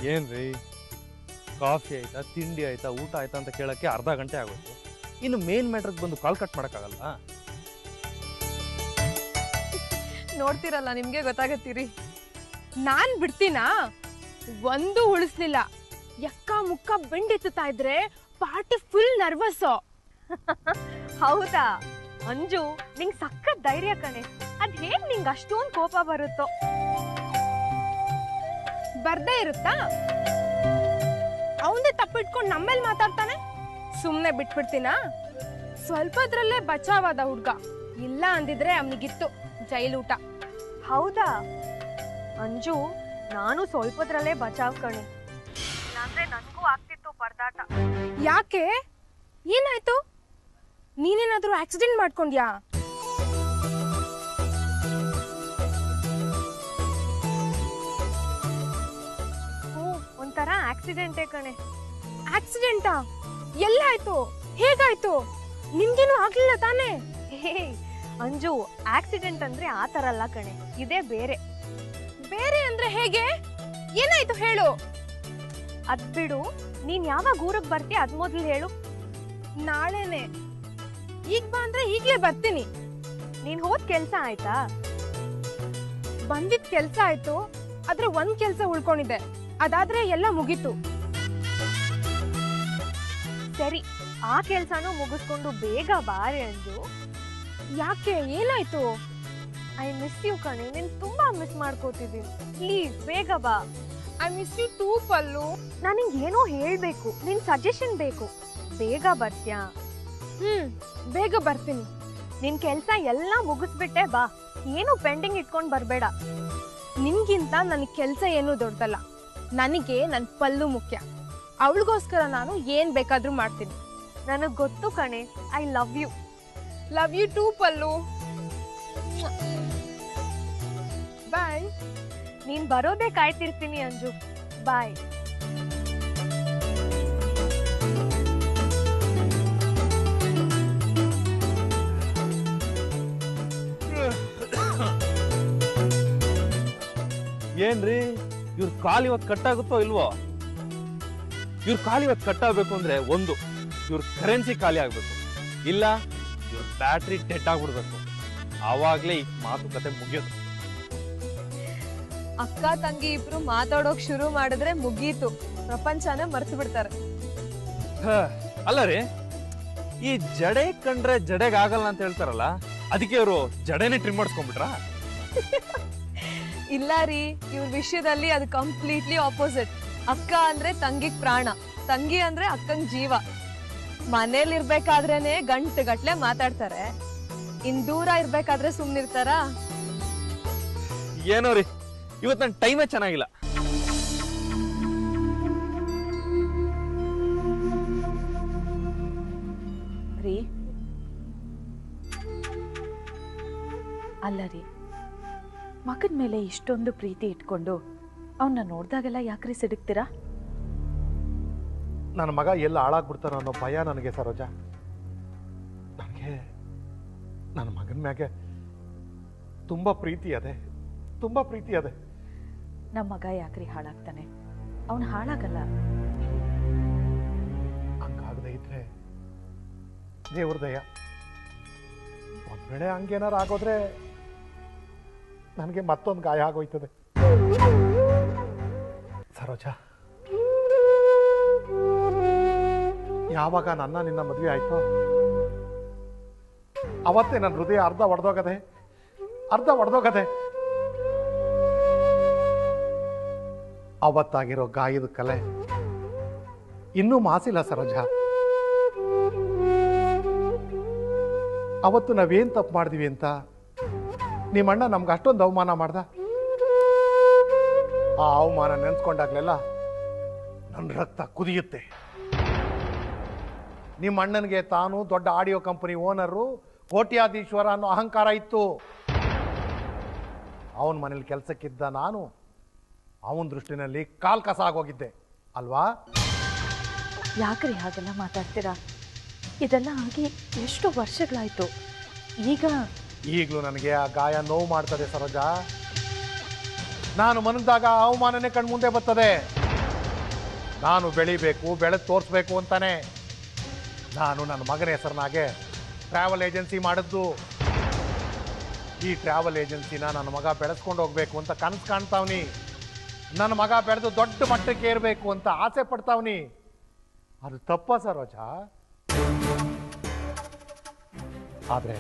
ಏನ್ರಿ ಕಾಫಿ ಆಯ್ತಾ ತಿಂಡಿ ಆಯ್ತಾ ಊಟ ಆಯ್ತಾ ಅಂತ ಕೇಳಕ್ಕೆ ಅರ್ಧ ಗಂಟೆ ಆಗೋಯ್ತು ಇನ್ನು ಮೇನ್ ಮ್ಯಾಟ್ರಿಗೆ ಬಂದು ಕಾಲ್ ಕಟ್ ಮಾಡೋಕ್ಕಾಗಲ್ಲ ನೋಡ್ತಿರಲ್ಲ ನಿಮ್ಗೆ ಗೊತ್ತಾಗತ್ತೀರಿ ನಾನ್ ಬಿಡ್ತೀನಾ ಒಂದು ಉಳಿಸ್ಲಿಲ್ಲ ಯಕ್ಕ ಮುಕ್ಕ ಬೆಂಡೆತ್ತುತ್ತಾ ಇದ್ರೆ ಪಾರ್ಟಿ ಫುಲ್ ನರ್ವಸ್ ಹೌದಾ ಅಂಜು ನಿಂಗ್ ಸಖತ್ ಧೈರ್ಯ ಕಣೆ ಅದ್ ಹೇಗ್ ನಿಂಗ್ ಅಷ್ಟೊಂದ್ ಕೋಪ ಬರುತ್ತೋ ಬರ್ದೇ ಇರುತ್ತಾ ಅವಂದೇ ತಪ್ಪಿಟ್ಕೊಂಡು ನಮ್ಮೇಲ್ ಮಾತಾಡ್ತಾನೆ ಸುಮ್ನೆ ಬಿಟ್ಬಿಡ್ತೀನಾ ಸ್ವಲ್ಪದ್ರಲ್ಲೇ ಬಚಾವಾದ ಹುಡ್ಗ ಇಲ್ಲ ಅಂದಿದ್ರೆ ಅವನಿಗಿತ್ತು ಜೈಲ್ ಊಟ ಹೌದಾ ಅಂಜು ನಾನು ಸ್ವಲ್ಪದ್ರಲ್ಲೇ ಬಚಾವ್ ಕಣೆ ಇಲ್ಲಾಂದ್ರೆ ನನ್ಗೂ ಆಗ್ತಿತ್ತು ಪರದಾಟ ಯಾಕೆ ಏನಾಯ್ತು ನೀನೇನಾದ್ರೂ ಆಕ್ಸಿಡೆಂಟ್ ಮಾಡ್ಕೊಂಡ್ಯಾ ಹ್ಞೂ ಒಂಥರ ಆಕ್ಸಿಡೆಂಟೇ ಕಣೆ ಆಕ್ಸಿಡೆಂಟಾ ಎಲ್ಲಾಯ್ತು ಹೇಗಾಯ್ತು ನಿಮ್ಗೇನು ಆಗ್ಲಿಲ್ಲ ತಾನೇ ಹೇ ಅಂಜು ಆಕ್ಸಿಡೆಂಟ್ ಅಂದ್ರೆ ಆ ತರ ಅಲ್ಲ ಕಣೆ ಇದೇ ಬೇರೆ ಬೇರೆ ಅಂದ್ರೆ ಹೇಗೆ ಏನಾಯ್ತು ಹೇಳು ಅದ್ ಬಿಡು ನೀನ್ ಯಾವಾಗ ಊರಿಗೆ ಬರ್ತೀಯ ಅದ್ ಮೊದ್ಲು ಹೇಳು ನಾಳೆನೆ ಈಗ ಬಾ ಅಂದ್ರೆ ಈಗ್ಲೇ ಬರ್ತೀನಿ ನೀನ್ ಹೋದ್ ಕೆಲ್ಸ ಆಯ್ತಾ ಬಂದಿದ್ ಕೆಲ್ಸ ಆಯ್ತು ಆದ್ರೆ ಒಂದ್ ಕೆಲ್ಸ ಉಳ್ಕೊಂಡಿದೆ ಅದಾದ್ರೆ ಎಲ್ಲ ಮುಗೀತು ಸರಿ ಆ ಕೆಲ್ಸನೂ ಮುಗಿಸ್ಕೊಂಡು ಬೇಗ ಬಾರೆ ಅಂಜು ಯಾಕೆ ಏನಾಯ್ತು ಐ ಮಿಸ್ ಯು ಕಣೆ ನೀನ್ ತುಂಬಾ ಮಿಸ್ ಮಾಡ್ಕೋತಿದ್ದೀನಿ ಪ್ಲೀಸ್ ಬೇಗ ಬಾ I miss you too Pallu ನಾನು ಏನೋ ಹೇಳ್ಬೇಕು ನಿನ್ ಸಜೆಷನ್ ಬೇಕು ಬೇಗ ಬರ್ತ್ಯಾ ಹ್ಮ್ ಬೇಗ ಬರ್ತೀನಿ ನಿನ್ ಕೆಲ್ಸ ಎಲ್ಲ ಮುಗಿಸ್ಬಿಟ್ಟೆ ಬಾ ಏನು ಪೆಂಡಿಂಗ್ ಇಟ್ಕೊಂಡ್ ಬರ್ಬೇಡ ನಿನ್ಗಿಂತ ನನಗೆ ಕೆಲ್ಸ ಏನು ದೊಡ್ಡದಲ್ಲ ನನಗೆ ನನ್ ಪಲ್ಲು ಮುಖ್ಯ ಅವಳಿಗೋಸ್ಕರ ನಾನು ಏನ್ ಬೇಕಾದ್ರೂ ಮಾಡ್ತೀನಿ ನನಗ್ ಗೊತ್ತು ಕಣೆ I love you love you too Pallu bye ನೀನ್ ಬರೋದೇ ಕಾಯ್ತಿರ್ತೀನಿ ಅಂಜು ಬಾಯ್ ಏನ್ರಿ ಇವ್ರ ಕಾಲ್ ಇವತ್ತು ಕಟ್ಟಾಗುತ್ತೋ ಇಲ್ವೋ ಇವ್ರ ಕಾಲ್ ಇವತ್ತು ಕಟ್ಟಾಗಬೇಕು ಅಂದ್ರೆ ಒಂದು ಇವ್ರ ಕರೆನ್ಸಿ ಖಾಲಿ ಆಗ್ಬೇಕು ಇಲ್ಲ ಇವ್ರ ಬ್ಯಾಟ್ರಿ ಡೆಡ್ ಆಗ್ಬಿಡ್ಬೇಕು ಆವಾಗ್ಲೇ ಈ ಮಾತುಕತೆ ಮುಗಿಯೋದು ಅಕ್ಕ ತಂಗಿ ಇಬ್ರು ಮಾತಾಡೋಕ್ ಶುರು ಮಾಡಿದ್ರೆ ಮುಗೀತು ಪ್ರಪಂಚನೇ ಮರ್ತು ಬಿಡ್ತಾರೆ ಹ, ಅಲ್ಲ ರೀ ಈ ಜಡೆ ಕಂಡ್ರೆ ಜಡೆಗೆ ಆಗಲ್ಲ ಅಂತ ಹೇಳ್ತಾರಲ್ಲ ಅದಕ್ಕೆ ಇವರು ಜಡೆನೇ ಟ್ರಿಮ್ ಮಾಡಿಸ್ಕೊಂಡ್ಬಿಟ್ರಾ ಇಲ್ಲ ರೀ ಇವ್ರ ವಿಷಯದಲ್ಲಿ ಅದು ಕಂಪ್ಲೀಟ್ಲಿ ಆಪೋಸಿಟ್ ಅಕ್ಕ ಅಂದ್ರೆ ತಂಗಿಗ್ ಪ್ರಾಣ ತಂಗಿ ಅಂದ್ರೆ ಅಕ್ಕಂಗ್ ಜೀವ ಮನೇಲಿ ಇರ್ಬೇಕಾದ್ರೇನೆ ಗಂಟು ಗಟ್ಲೆ ಮಾತಾಡ್ತಾರೆ ಇನ್ ದೂರ ಇರ್ಬೇಕಾದ್ರೆ ಸುಮ್ನಿರ್ತಾರ ಏನೋ ರೀ ಇವತ್ತು ನನ್ನ ಟೈಮೇ ಚೆನ್ನಾಗಿಲ್ಲ ರೀ ಅಲ್ಲ ರೀ ಮಗನ ಮೇಲೆ ಇಷ್ಟೊಂದು ಪ್ರೀತಿ ಇಟ್ಕೊಂಡು ಅವನ್ನ ನೋಡ್ದಾಗೆಲ್ಲ ಯಾಕ್ರಿ ಸಿಡುಕ್ತೀರಾ ನನ್ನ ಮಗ ಎಲ್ಲ ಹಾಳಾಗ್ಬಿಡ್ತಾನೋ ಅನ್ನೋ ಭಯ ನನಗೆ ಸರೋಜ ನನಗೆ ನನ್ನ ಮಗನ ಮ್ಯಾಗೆ ತುಂಬ ಪ್ರೀತಿ ಅದೆ ತುಂಬ ಪ್ರೀತಿ ಅದೆ ನಮ್ಮ ಮಗ ಯಾಕ್ರಿ ಹಾಳಾಗ್ತಾನೆ ಅವನು ಹಾಳಾಗಲ್ಲ ಹಂಗಾಗದೆ ಇದ್ರೆ ದೇವ್ರ ದಯ ಒಂದ್ ವೇಳೆ ಹಂಗೇನಾರು ಆಗೋದ್ರೆ ನನಗೆ ಮತ್ತೊಂದು ಗಾಯ ಆಗೋಯ್ತದೆ ಸರೋಜ ಯಾವಾಗ ನನ್ನ ನಿನ್ನ ಮದುವೆ ಆಯ್ತೋ ಅವತ್ತೇ ನನ್ನ ಹೃದಯ ಅರ್ಧ ಒಡೆದೋಗದೆ ಅರ್ಧ ಒಡೆದೋಗದೆ ಅವತ್ತಾಗಿರೋ ಗಾಯದ ಕಲೆ ಇನ್ನೂ ಮಾಸಿಲ್ಲ ಸರೋಜ ಅವತ್ತು ನಾವೇನ್ ತಪ್ಪು ಮಾಡಿದ್ವಿ ಅಂತ ನಿಮ್ಮಣ್ಣ ನಮ್ಗೆ ಅಷ್ಟೊಂದು ಅವಮಾನ ಮಾಡ್ದ ಆ ಅವಮಾನ ನೆನ್ಸ್ಕೊಂಡಾಗ್ಲೆಲ್ಲ ನನ್ನ ರಕ್ತ ಕುದಿಯುತ್ತೆ ನಿಮ್ಮ ಅಣ್ಣನಿಗೆ ತಾನು ದೊಡ್ಡ ಆಡಿಯೋ ಕಂಪನಿ ಓನರು ಕೋಟ್ಯಾಧೀಶ್ವರ ಅನ್ನೋ ಅಹಂಕಾರ ಇತ್ತು ಅವನ ಮನೇಲಿ ಕೆಲಸಕ್ಕಿದ್ದ ನಾನು ಅವನ ದೃಷ್ಟಿನಲ್ಲಿ ಕಾಲ್ ಕಸ ಆಗೋಗಿದ್ದೆ ಅಲ್ವಾ ಯಾಕ್ರಿ ಹಾಗೆಲ್ಲ ಮಾತಾಡ್ತೀರಾ ಇದೆಲ್ಲ ಆಗಿ ಎಷ್ಟು ವರ್ಷಗಳಾಯ್ತು ಈಗ ಈಗಲೂ ನನಗೆ ಆ ಗಾಯ ನೋವು ಮಾಡ್ತದೆ ಸರೋಜ ನಾನು ಮನದಾಗ ಅವಮಾನನೇ ಕಣ್ಮುಂದೆ ಬರ್ತದೆ ನಾನು ಬೆಳಿಬೇಕು ಬೆಳೆದು ತೋರಿಸ್ಬೇಕು ಅಂತಾನೆ ನಾನು ನನ್ನ ಮಗನ ಹೆಸರಿನಾಗೆ ಟ್ರಾವೆಲ್ ಏಜೆನ್ಸಿ ಮಾಡಿದ್ದು ಈ ಟ್ರಾವೆಲ್ ಏಜೆನ್ಸಿನ ನನ್ನ ಮಗ ಬೆಳೆಸ್ಕೊಂಡು ಹೋಗ್ಬೇಕು ಅಂತ ಕನಸು ಕಾಣ್ತಾವ್ನಿ ನನ್ನ ಮಗ ಬೆಳೆದು ದೊಡ್ಡ ಮಟ್ಟಕ್ಕೆ ಏರಬೇಕು ಅಂತ ಆಸೆ ಪಡ್ತಾವ್ನಿ ಅದು ತಪ್ಪ ಸರೋಜ ಆದ್ರೆ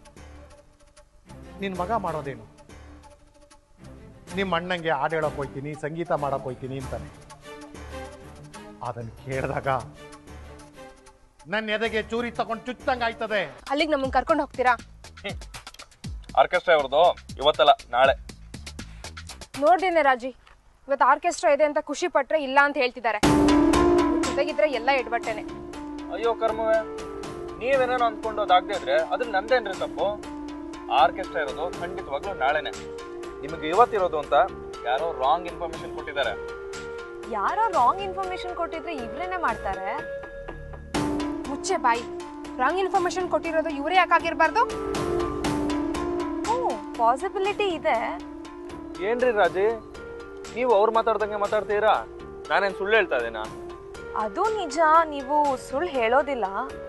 ನಿನ್ನ ಮಗ ಮಾಡೋದೇನು ನಿಮ್ಮ ಅಣ್ಣಂಗೆ ಹಾಡು ಹೇಳಕ್ ಹೋಯ್ತೀನಿ ಸಂಗೀತ ಮಾಡಕ್ ಹೋಯ್ತೀನಿ ಅಂತಾನೆ ಅದನ್ನು ಕೇಳಿದಾಗ ನನ್ನ ಎದೆಗೆ ಚೂರಿ ತಗೊಂಡು ಚುಚ್ಚಂಗ್ ಆಯ್ತದೆ ಅಲ್ಲಿಗೆ ನಮ್ಮನ್ನ ಕರ್ಕೊಂಡು ಹೋಗ್ತೀರಾ ಆರ್ಕೆಸ್ಟ್ರಾ ಇವ್ರದ್ದು ಇವತ್ತಲ್ಲ ನಾಳೆ ನೋಡ್ದೇನೆ ರಾಜಿ ಇವತ್ತು ಆರ್ಕೆಸ್ಟ್ರಾ ಇದೆ ಅಂತ ಖುಷಿ ಪಟ್ರೆ ಇಲ್ಲ ಅಂತ ಹೇಳ್ತಿದ್ದಾರೆ ಜೊತೆಗಿದ್ರೆ ಎಲ್ಲ ಎಡ್ಬಟ್ಟೆನೆ ಅಯ್ಯೋ ಕರ್ಮವೇ ನೀವೇನೇನೋ ಅಂದ್ಕೊಂಡು ಅದಾಗದೆ ಇದ್ರೆ ಅದ್ರ ನಂದೇನ್ರಿ ತಪ್ಪು ಆರ್ಕೆಸ್ಟ್ರಾ ಇರೋದು ಖಂಡಿತವಾಗ್ಲೂ ನಾಳೆನೆ ನಿಮಗೆ ಇವತ್ತಿರೋದು ಅಂತ ಯಾರೋ ರಾಂಗ್ ಇನ್ಫಾರ್ಮೇಶನ್ ಕೊಟ್ಟಿದ್ದಾರೆ ಯಾರೋ ರಾಂಗ್ ಇನ್ಫಾರ್ಮೇಶನ್ ಕೊಟ್ಟಿದ್ರೆ ಇವ್ರೇನೆ ಮಾಡ್ತಾರೆ ಮುಚ್ಚೆ ಬಾಯಿ ರಾಂಗ್ ಇನ್ಫಾರ್ಮೇಶನ್ ಕೊಟ್ಟಿರೋದು ಇವರೇ ಯಾಕಾಗಿರ್ಬಾರ್ದು ಹ್ಞೂ ಪಾಸಿಬಿಲಿಟಿ ಇದೆ ಏನ್ರಿ ರಾಜಿ ನೀವು ಅವ್ರು ಮಾತಾಡ್ದಂಗೆ ಮಾತಾಡ್ತೀರಾ ನಾನೇನ್ ಸುಳ್ಳು ಹೇಳ್ತಾ ಇದ್ದೇನಾ ಅದು ನಿಜ ನೀವು ಸುಳ್ಳು ಹೇಳೋದಿಲ್ಲ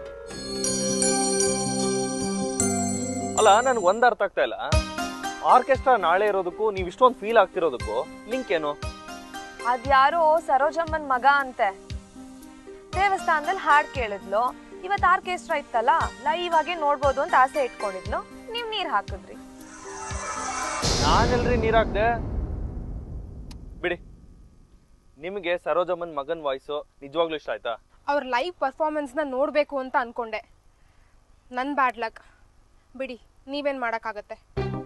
ಅಲ್ಲ ನನ್ಗೆ ಒಂದ್ ಅರ್ಥ ಆಗ್ತಾ ಇಲ್ಲ ಆರ್ಕೆಸ್ಟ್ರಾ ನಾಳೆ ಇರೋದಕ್ಕೂ ನೀವು ಇಷ್ಟೊಂದು ಫೀಲ್ ಆಗ್ತಿರೋದಕ್ಕೂ ಲಿಂಕ್ ಏನು ಅದ್ಯಾರೋ ಸರೋಜಮ್ಮನ್ ಮಗ ಅಂತೆ ದೇವಸ್ಥಾನದಲ್ಲಿ ಹಾಡ್ ಕೇಳಿದ್ಲು ಇವತ್ತು ಆರ್ಕೆಸ್ಟ್ರಾ ಇತ್ತಲ್ಲ ಲೈವ್ ಆಗಿ ನೋಡ್ಬೋದು ಅಂತ ಆಸೆ ಇಟ್ಕೊಂಡಿದ್ಲು ನೀವ್ ನೀರ್ ಹಾಕಿದ್ರಿ ನಾನೆಲ್ರಿ ನೀರಾಕ್ದೆ ಬಿಡಿ ನಿಮಗೆ ಸರೋಜಮ್ಮನ್ ಮಗನ್ ವಾಯ್ಸು ನಿಜವಾಗ್ಲೂ ಇಷ್ಟ ಆಯ್ತಾ ಅವ್ರ ಲೈವ್ ಪರ್ಫಾರ್ಮೆನ್ಸ್ನ ನೋಡಬೇಕು ಅಂತ ಅನ್ಕೊಂಡೆ ನನ್ನ ಬ್ಯಾಡ್ ಲಕ್ ಬಿಡಿ ನೀವೇನು ಮಾಡೋಕ್ಕಾಗತ್ತೆ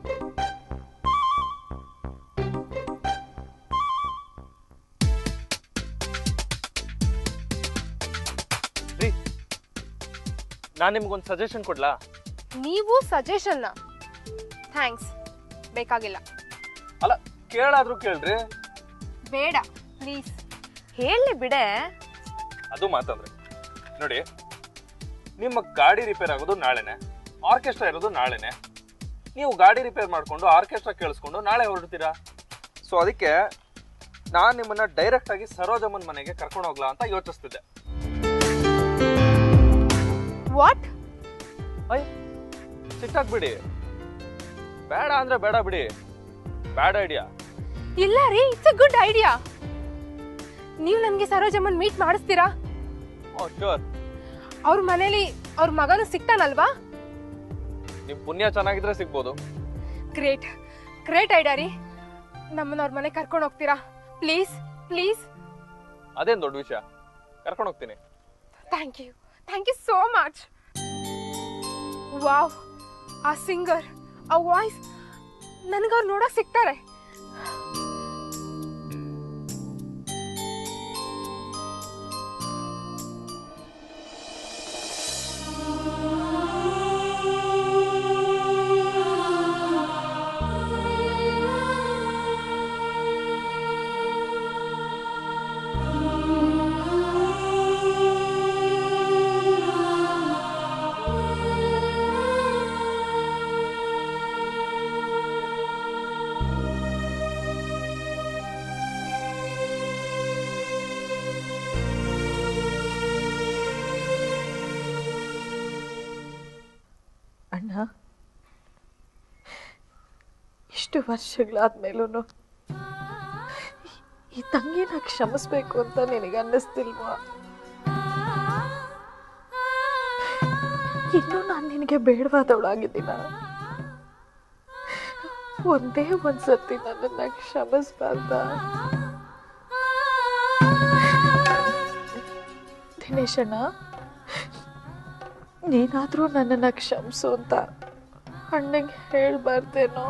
ರೀ ನಾನು ನಿಮ್ಗೊಂದು ಸಜೆಷನ್ ಕೊಡ್ಲಾ ನೀವು ಸಜೆಷನ್ನ ಥ್ಯಾಂಕ್ಸ್ ಬೇಕಾಗಿಲ್ಲ ಅಲ್ಲ ಕೇಳಾದ್ರೂ ಕೇಳ್ರಿ ಬೇಡ ಪ್ಲೀಸ್ ಹೇಳಿ ಬಿಡೆ ಅದು ಮಾತಂದ್ರೆ ನೋಡಿ ನಿಮ್ಮ ಗಾಡಿ ರಿಪೇರ್ ಆಗೋದು ನಾಳೆನೆ ಆರ್ಕೆಸ್ಟ್ರಾ ಇರೋದು ನಾಳೆನೆ ನೀವು ಗಾಡಿ ರಿಪೇರ್ ಮಾಡ್ಕೊಂಡು ಆರ್ಕೆಸ್ಟ್ರಾ ಕೇಳಿಸ್ಕೊಂಡು ನಾಳೆ ಹೊರಡ್ತೀರಾ ಸೊ ಅದಕ್ಕೆ ನಾನು ನಿಮ್ಮನ್ನ ಡೈರೆಕ್ಟ್ ಆಗಿ ಸರೋಜಮ್ಮನ್ ಮನೆಗೆ ಕರ್ಕೊಂಡು ಹೋಗ್ಲಾ ಅಂತ ಯೋಚಿಸ್ತಿದ್ದೆ ವಾಟ್ ಅಯ್ಯ ಸಿಟ್ಟಾಗ್ಬಿಡಿ ಬೇಡ ಅಂದ್ರೆ ಬೇಡ ಬಿಡಿ ಬ್ಯಾಡ್ ಐಡಿಯಾ ಇಲ್ಲ ರೀ ಇಟ್ಸ್ ಅ ಗುಡ್ ಐಡಿಯಾ ನೀವು ನನಗೆ ಸರೋಜಮ್ಮನ್ ಮೀಟ್ ಮಾಡಿಸ್ತೀರಾ ಓ ಶ್ಯೂರ್ ಅವ್ರ ಮನೇಲಿ ಅವ್ರ ಮಗನು ಸಿಗ್ತಾನಲ್ವಾ ನಿಮ್ ಪುಣ್ಯ ಚೆನ್ನಾಗಿದ್ರೆ ಸಿಗ್ಬೋದು ಗ್ರೇಟ್ ಗ್ರೇಟ್ ಐಡಿಯಾ ರೀ ನಮ್ಮನ್ನ ಅವ್ರ ಮನೆ ಕರ್ಕೊಂಡು ಹೋಗ್ತೀರಾ ಪ್ಲೀಸ್ ಪ್ಲೀಸ್ ಅದೇನ್ ದೊಡ್ಡ ವಿಷಯ ಕರ್ಕೊಂಡು ಹೋಗ್ತೀನಿ thank you thank you so much wow ಆ ಸಿಂಗರ್ ಆ ವಾಯ್ಸ್ ನನಗೆ ಅವ್ರು ನೋಡಕ್ ಸಿಗ್ತಾರೆ ಅಣ್ಣ ಇಷ್ಟು ವರ್ಷಗಳಾದ್ಮೇಲೂ ಈ ತಂಗಿನ ಕ್ಷಮಿಸ್ಬೇಕು ಅಂತ ನಿನಗೆ ಅನ್ನಿಸ್ತಿಲ್ವಾ ಇನ್ನೂ ನಾನು ನಿನಗೆ ಬೇಡವಾದವಳಾಗಿದ್ದೀನ ಒಂದೇ ಒಂದ್ಸತಿ ನನ್ನನ್ನ ಕ್ಷಮಿಸ್ಬಾರ್ದ ದಿನೇಶಣ್ಣ ನೀನಾದರೂ ನನ್ನನ್ನು ಕ್ಷಮಿಸು ಅಂತ ಅಣ್ಣಂಗೆ ಹೇಳ್ಬಾರ್ದೇನೋ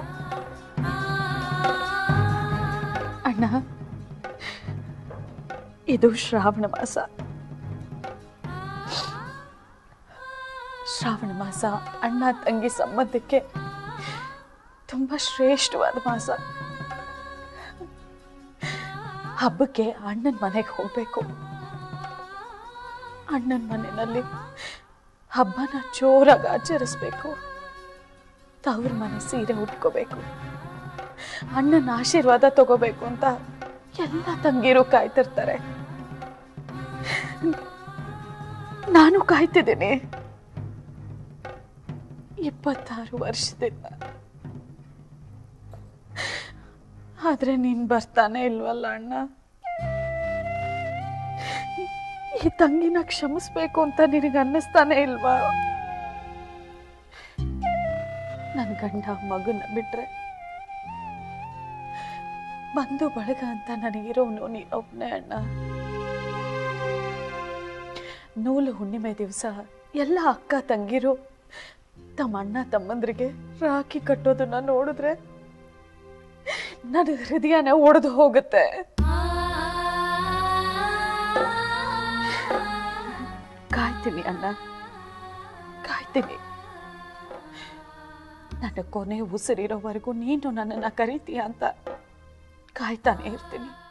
ಅಣ್ಣ ಇದು ಶ್ರಾವಣ ಮಾಸ ಶ್ರಾವಣ ಮಾಸ ಅಣ್ಣ ತಂಗಿ ಸಂಬಂಧಕ್ಕೆ ತುಂಬ ಶ್ರೇಷ್ಠವಾದ ಮಾಸ ಹಬ್ಬಕ್ಕೆ ಅಣ್ಣನ ಮನೆಗೆ ಹೋಗ್ಬೇಕು ಅಣ್ಣನ ಮನೆಯಲ್ಲಿ ಹಬ್ಬನ ಜೋರಾಗಿ ಆಚರಿಸ್ಬೇಕು ತವ್ರ ಮನೆ ಸೀರೆ ಉಟ್ಕೋಬೇಕು ಅಣ್ಣನ ಆಶೀರ್ವಾದ ತಗೋಬೇಕು ಅಂತ ಎಲ್ಲ ತಂಗಿರು ಕಾಯ್ತಿರ್ತಾರೆ ನಾನು ಕಾಯ್ತಿದ್ದೀನಿ ಇಪ್ಪತ್ತಾರು ವರ್ಷದಿಂದ ಆದ್ರೆ ನೀನ್ ಬರ್ತಾನೆ ಇಲ್ವಲ್ಲ ಅಣ್ಣ ಈ ತಂಗಿನ ಕ್ಷಮಿಸ್ಬೇಕು ಅಂತ ನಿನಗೆ ಅನ್ನಿಸ್ತಾನೆ ಇಲ್ವಾ ನನ್ನ ಗಂಡ ಮಗನ ಬಿಟ್ರೆ ಬಂಧು ಬಳಗ ಅಂತ ನನಗಿರೋನು ನೀನೊಬ್ನೇ ಅಣ್ಣ ನೂಲು ಹುಣ್ಣಿಮೆ ದಿವಸ ಎಲ್ಲ ಅಕ್ಕ ತಂಗಿರು ತಮ್ಮ ಅಣ್ಣ ತಮ್ಮಂದ್ರಿಗೆ ರಾಖಿ ಕಟ್ಟೋದನ್ನ ನೋಡಿದ್ರೆ ನನ್ನ ಹೃದಯನೇ ಒಡೆದು ಹೋಗುತ್ತೆ ಕಾಯ್ತೀನಿ ಅಣ್ಣ ಕಾಯ್ತೀನಿ ನನ್ನ ಕೊನೆ ಉಸಿರಿರೋವರೆಗೂ ನೀನು ನನ್ನನ್ನು ಕರಿತೀಯ ಅಂತ ಕಾಯ್ತಾನೆ ಇರ್ತೀನಿ